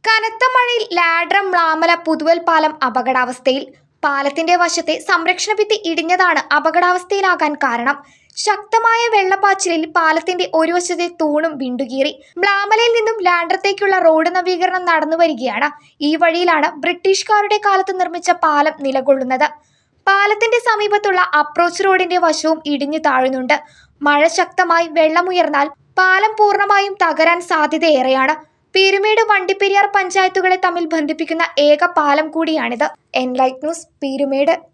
കനത്ത മഴയിൽ ലാഡ്രം മ്ലാമല പുതുവൽ പാലം അപകടാവസ്ഥയിൽ പാലത്തിന്റെ വശത്തെ സംരക്ഷണ ഭിത്തി ഇടിഞ്ഞതാണ് അപകടാവസ്ഥയിലാകാൻ കാരണം ശക്തമായ വെള്ളപ്പാച്ചിലിൽ പാലത്തിന്റെ ഒരു വശത്തെ തൂണും വിണ്ടുകീറി മ്ലാമലയിൽ നിന്നും ലാൻഡ്രത്തേക്കുള്ള റോഡ് നവീകരണം നടന്നു വരികയാണ് ഈ വഴിയിലാണ് ബ്രിട്ടീഷുകാരുടെ കാലത്ത് നിർമ്മിച്ച പാലം നിലകൊള്ളുന്നത് പാലത്തിന്റെ സമീപത്തുള്ള അപ്രോച്ച് റോഡിന്റെ വശവും ഇടിഞ്ഞു താഴുന്നുണ്ട് മഴ ശക്തമായി വെള്ളമുയർന്നാൽ പാലം പൂർണ്ണമായും തകരാൻ സാധ്യതയേറെയാണ് പീരുമേട് വണ്ടിപ്പെരിയാർ പഞ്ചായത്തുകളെ തമ്മിൽ ബന്ധിപ്പിക്കുന്ന ഏക പാലം കൂടിയാണിത് എൻലൈറ്റ് ന്യൂസ് പീരുമേട്